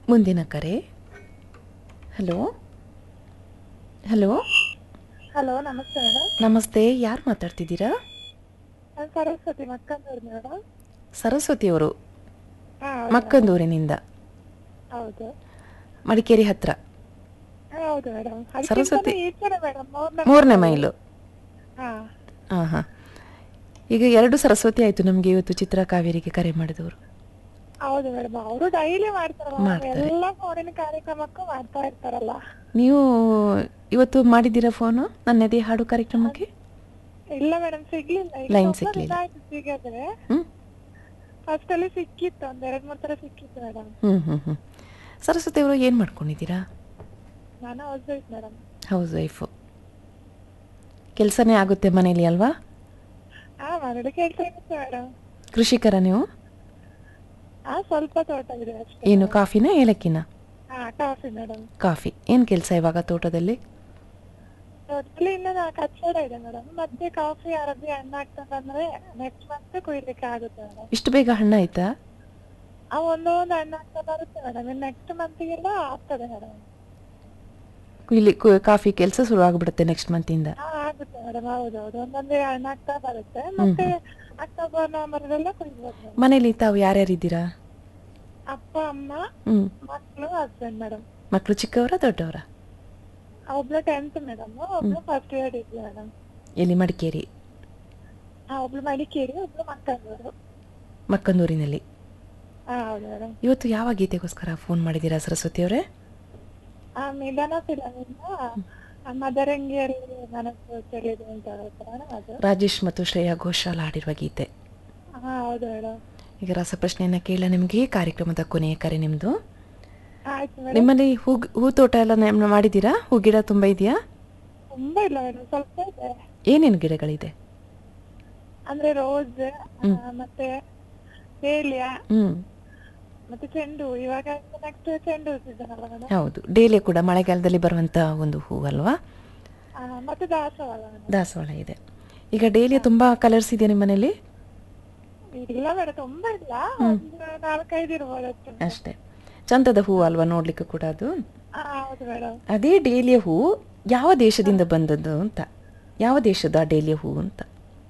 ಮುಂದಿನ ಕರೆ hello hello hello ನಮಸ್ತೆ ಮೇಡಮ್ ನಮಸ್ತೆ ಯಾರು ಮಾತಾಡ್ತಿದ್ದೀರಾ ನಾನು ಸರಸ್ವತಿ ಮಕ್ಕಂದೂರು ಮೇಡಮ್ ಸರಸ್ವತಿಯವರು ಹಾ ಮಕ್ಕಂದೂರಿನಿಂದ ಹೌದು ಮಡಿಕೇರಿ ಹತ್ರ ಹಾ, ಹೌದು ಮೇಡಮ್ ಸರಸ್ವತಿ- ಈಚೆನೆ ಮೇಡಮ್ ಮೂರನೇ ಮೈಲು ಹಾ ಹಾಂ ಹಾಂ ಈಗ ಎರಡು ಸರಸ್ವತಿ ಆಯಿತು ನಮಗೆ ಇವತ್ತು ಚಿತ್ರ ಕಾವೇರಿಗೆ ಕರೆ ಮಾಡಿದವರು ಹೌದು ಮೇಡಮ್ ಅವರು ಡೈಲಿ ಮಾಡ್ತಾರೆ ma'am. ಮಾಡ್ತಾರೆ. ಎಲ್ಲ ಫೋನಿನ ಕಾರ್ಯಕ್ರಮಕ್ಕೂ ಮಾಡ್ತಾ ಇರ್ತಾರಲ್ಲ ನೀವು ಇವತ್ತು ಮಾಡಿದ್ದೀರಾ ಫೋನು ನನ್ನದೇ ಹಾಡು ಕಾರ್ಯಕ್ರಮಕ್ಕೆ ಇಲ್ಲ ಮೇಡಮ್ ಸಿಗ್ಲಿಲ್ಲ ಈಗ Line ತುಂಬಾ ಸಿಗ್ಲಿಲ್ಲ. ದಿನ ಆಯ್ತು ಸಿಗದೆ ಹ್ಞೂ ಫಸ್ಟ್ ಅಲ್ಲಿ ಸಿಕ್ಕಿತ್ತು ಒಂದ್ ಎರಡ್ ಮೂರ್ ತರ ಸಿಕ್ಕಿತ್ತು ಮೇಡಮ್ ಹ್ಞೂ ಹ್ಞೂ ಹ್ಞೂ ಸರಸ್ವತಿ ಅವರು ಏನು ಮಾಡ್ಕೊಂಡಿದ್ದೀರಾ ನಾನು housewife madam housewife ಕೆಲಸನೇ ಆಗುತ್ತೆ ಮನೇಲಿ ಅಲ್ವಾ ಹಾ ಮನೇಲಿ ಕೆಲಸ ಇರುತ್ತೆ ಮೇಡಮ್ ಕೃಷಿಕರ ನೀವು ಹಾ ಸ್ವಲ್ಪ ತೋಟ ಇದೆ ಅಷ್ಟೇ ಏನು ಕಾಫಿನ ಏಲಕ್ಕಿನ ಹಾ ಕಾಫಿ ಮೇಡಮ್ ಕಾಫಿ ಏನು ಕೆಲಸ ಇವಾಗ ತೋಟದಲ್ಲಿ ತೋಟದಲ್ಲಿ ಇನ್ನು ನಾ ಕಚ್ಚಡ ಇದೆ ಮೇಡಮ್ ಮತ್ತೆ ಕಾಫಿ ಅರಬಿ ಹಣ್ಣು ಹಾಕ್ತಾ ಬಂದ್ರೆ ನೆಕ್ಸ್ಟ್ ಮಂತ್ ಕುಯ್ಲಿಕ್ಕೆ ಆಗುತ್ತೆ ಮೇಡಮ್ ಇಷ್ಟು ಬೇಗ ಹಣ್ಣು ಆಯ್ತಾ ಆ ಒಂದೊಂದು ಹಣ್ಣು ಹಾಕ್ತಾ ಬರುತ್ತೆ ಮೇಡಮ್ ಇನ್ನು ನೆಕ್ಸ್ಟ್ ಮಂತಿಗೆಲ್ಲ ಆಗ್ತದೆ ಮೇಡಮ್ ಇಲ್ಲಿ ಕು- ಕಾಫಿ ಕೆಲಸ ಶುರು ಆಗ್ಬಿಡುತ್ತೆ ನೆಕ್ಸ್ಟ್ ಮಂತಿಂದ ಹಾ ಆಗುತ್ತೆ ಮೇಡಮ್ ಹೌದೌದು ಒಂದೊಂದೇ ಹಣ್ಣು ಹಾಕ್ತಾ ಬರುತ್ತೆ ಮತ್ತೆ ಅಕ್ಟೋಬರ್ ನವೆಂಬರ್ ಎಲ್ಲ ಕುಯ್ಬೋದು ಮೇಡಮ್ ಮನೇಲಿ ತಾವು ಯಾರ್ಯಾರಿದ್ದೀರಾ ಅಪ್ಪ ಅಮ್ಮ ಹ್ಞೂ ಮಕ್ಕಳು ಹಸ್ಬೆಂಡ್ ಮೇಡಮ್ ಮಕ್ಕಳು ಚಿಕ್ಕವರ ದೊಡ್ಡವರ ಒಬ್ಳು ಟೆಂತ್ ಮೇಡಮ್ ಒಬ್ಳು ಫಸ್ಟ್ ಇಯರ್ ಇದ್ಲು ಮೇಡಮ್ ಎಲ್ಲಿ ಮಡಿಕೇರಿ ಹಾ ಒಬ್ಳು ಮಡಿಕೇರಿ ಒಬ್ಳು ಮಕ್ಕಳೂರು ಮಕ್ಕಂದೂರಿನಲ್ಲಿ ಹಾ ಹೌದು ಮೇಡಮ್ ಇವತ್ತು ಯಾವ ಗೀತೆಗೋಸ್ಕರ ಫೋನ್ ಮಾಡಿದ್ದೀರಾ ಸರಸ್ವತಿ ಅವರೇ ಆ ಮಿಲನ ಫಿಲಮಿಂದ ಮದರಂಗಿಯಲ್ಲಿ ಮನಸ್ಸು ಚೆಲ್ಲಿದೆ ಅಂತ ಹೇಳ್ತಾರೆ ಅದು ರಾಜೇಶ್ ಮತ್ತು ಶ್ರೇಯಾ ಘೋಷಾಲ್ ಹಾಡಿರುವ ಗೀತೆ ಹಾ ಹೌದು ಮೇಡಮ್ ಈಗ ರಸಪ್ರಶ್ನೆಯನ್ನ ಕೇಳ ನಿಮಗೆ ಕಾರ್ಯಕ್ರಮದ ಕೊನೆಯ ಕರೆ ನಿಮ್ಮದು ಆಯ್ತು ಮೇಡಮ್ ನಿಮ್ಮಲ್ಲಿ ಹೂ ಹೂ ತೋಟ ಎಲ್ಲ ನ- ಮಾಡಿದ್ದೀರಾ ಹೂ ಗಿಡ ತುಂಬ ಇದೆಯಾ ತುಂಬಾ ಇಲ್ಲ ಮೇಡಮ್ ಸ್ವಲ್ಪ ಇದೆ ಏನೇನು ಗಿಡಗಳಿದೆ ಅಂದ್ರೆ ರೋಸ್ ಮತ್ತೆ ಡೇಲಿಯಾ ಹ್ಞೂ ಮತ್ತೆ ಚೆಂಡು ಹೂ. ಇವಾಗ ನೆಕ್ಸ್ಟ್ ಚೆಂಡು ಸೀಸನ್ ಅಲ್ಲ ಮೇಡಮ್ ಹೌದು ಡೇಲೆ ಕೂಡ ಮಳೆಗಾಲದಲ್ಲಿ ಬರುವಂಥ ಒಂದು ಹೂ ಅಲ್ವಾ ಮತ್ತೆ ದಾಸವಾಳ ಮೇಡಮ್ ದಾಸವಾಳ ಇದೆ ಈಗ ಡೇಲಿಯ ತುಂಬ ಕಲರ್ಸ್ ಇದೆಯಾ ನಿಮ್ಮ ಮನೇಲಿ ಇಲ್ಲ ಮೇಡಮ್ ತುಂಬಾ ಇಲ್ಲ ಒಂದು ನಾಲ್ಕೈದು ಇರ್ಬೋದು ಅಷ್ಟೇ ಅಷ್ಟೇ ಚಂದದ ಹೂ ಅಲ್ವಾ ನೋಡ್ಲಿಕ್ಕೆ ಕೂಡ ಅದು ಹಾ ಹೌದು ಮೇಡಮ್ ಅದೇ ಡೇಲಿಯ ಹೂ ಯಾವ ದೇಶದಿಂದ ಬಂದದ್ದು ಅಂತ ಯಾವ ದೇಶದ ಡೇಲಿಯ ಹೂ ಅಂತ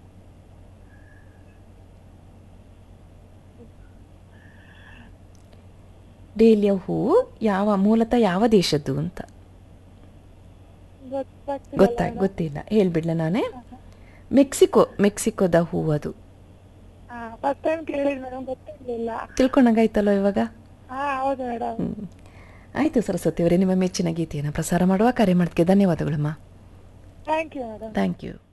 ಡೇಲಿಯ ಹೂ ಯಾವ ಮೂಲತಃ ಯಾವ ದೇಶದ್ದು ಅಂತ ಗೊತ್ತಾಗ್ತಿಲ್ಲ ಗೊತ್ತಾ ಗೊತ್ತಿಲ್ಲ ಹೇಳ್ಬಿಡ್ಲ ನಾನೇ ಮೆಕ್ಸಿಕೋ ಮೆಕ್ಸಿಕೋದ ಹೂ ಅದು ಹಾ ಫಸ್ಟ್ ಟೈಮ್ ಕೇಳಿದ್ ಮೇಡಮ್ ಗೊತ್ತಿರ್ಲಿಲ್ಲ ತಿಳ್ಕೊಂಡಂಗಾಯ್ತಲ್ವ ಇವಾಗ ಹಾ ಹೌದು ಮೇಡಮ್ ಹ್ಮ್. ಆಯ್ತು ಸರಸ್ವತಿ ಅವರೇ ನಿಮ್ಮ ಮೆಚ್ಚಿನ ಗೀತೆಯನ್ನು ಪ್ರಸಾರ ಮಾಡುವ ಕರೆ ಮಾಡೋದಕ್ಕೆ ಧನ್ಯವಾದಗಳಮ್ಮ thank you madam thank you